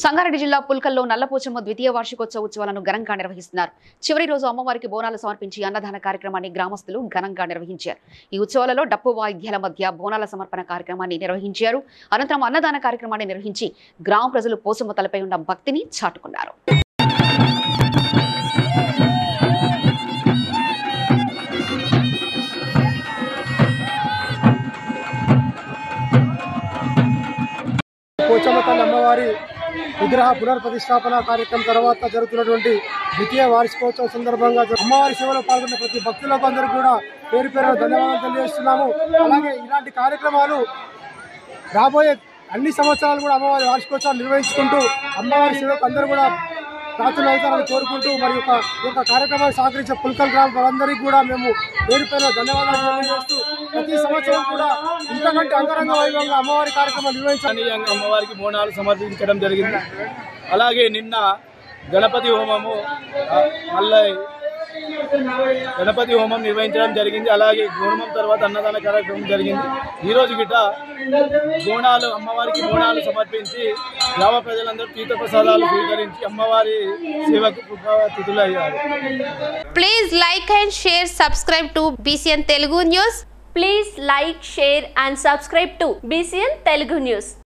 సంగారెడ్డి జిల్లా పుల్కల్లో నల్లపోచమ్మ ద్వితీయ వార్షికోత్సవ ఉత్సవాలను ఘనంగా నిర్వహిస్తున్నారు చివరి రోజు అమ్మవారికి బోనాలు సమర్పించి అన్నదాన కార్యక్రమాన్ని గ్రామస్తులు ఘనంగా నిర్వహించారు ఈ ఉత్సవాలలో డప్పు వాయిద్యాల మధ్య బోనాల సమర్పణ కార్యక్రమాన్ని నిర్వహించారు అనంతరం అన్నదాన కార్యక్రమాన్ని నిర్వహించి గ్రామ ప్రజలు పోసమ్మ తలపై ఉన్న భక్తిని చాటుకున్నారు పోచమ్మ తల్లి అమ్మవారి విగ్రహ పునర్ప్రతిష్టాపన కార్యక్రమం తర్వాత జరుగుతున్నటువంటి ద్వితీయ వార్షికోత్సవం సందర్భంగా అమ్మవారి సేవలో పాల్గొన్న ప్రతి భక్తులకు అందరూ కూడా పేరు పేరు ధన్యవాదాలు తెలియజేస్తున్నాము అలాగే ఇలాంటి కార్యక్రమాలు రాబోయే అన్ని సంవత్సరాలు కూడా అమ్మవారి వార్షికోత్సవాలు నిర్వహించుకుంటూ అమ్మవారి సేవకు అందరూ కూడా ప్రాచుర్యం అవుతారని కోరుకుంటూ మరి యొక్క ఈ యొక్క కార్యక్రమాన్ని సహకరించే పుల్కల్ గ్రామ వాళ్ళందరికీ కూడా మేము పేరు పేరు ధన్యవాదాలు తెలియజేస్తూ ప్రతి సంవత్సరం కూడా ఇంతకంటే అంగరంగ వైభవంగా అమ్మవారి కార్యక్రమాలు నిర్వహించాలి స్థానికంగా అమ్మవారికి బోనాలు సమర్పించడం జరిగింది అలాగే నిన్న గణపతి హోమము ఆ, మళ్ళీ గణపతి హోమం నిర్వహించడం జరిగింది అలాగే హోమం తర్వాత అన్నదాన కార్యక్రమం జరిగింది ఈ రోజు గిట బోనాలు అమ్మవారికి బోనాలు సమర్పించి గ్రామ ప్రజలందరూ తీర్థ ప్రసాదాలు స్వీకరించి అమ్మవారి సేవకు కృపాతిథులయ్యారు Please like and share, subscribe to BCN Telugu News. Please like, share and subscribe to BCN Telugu News.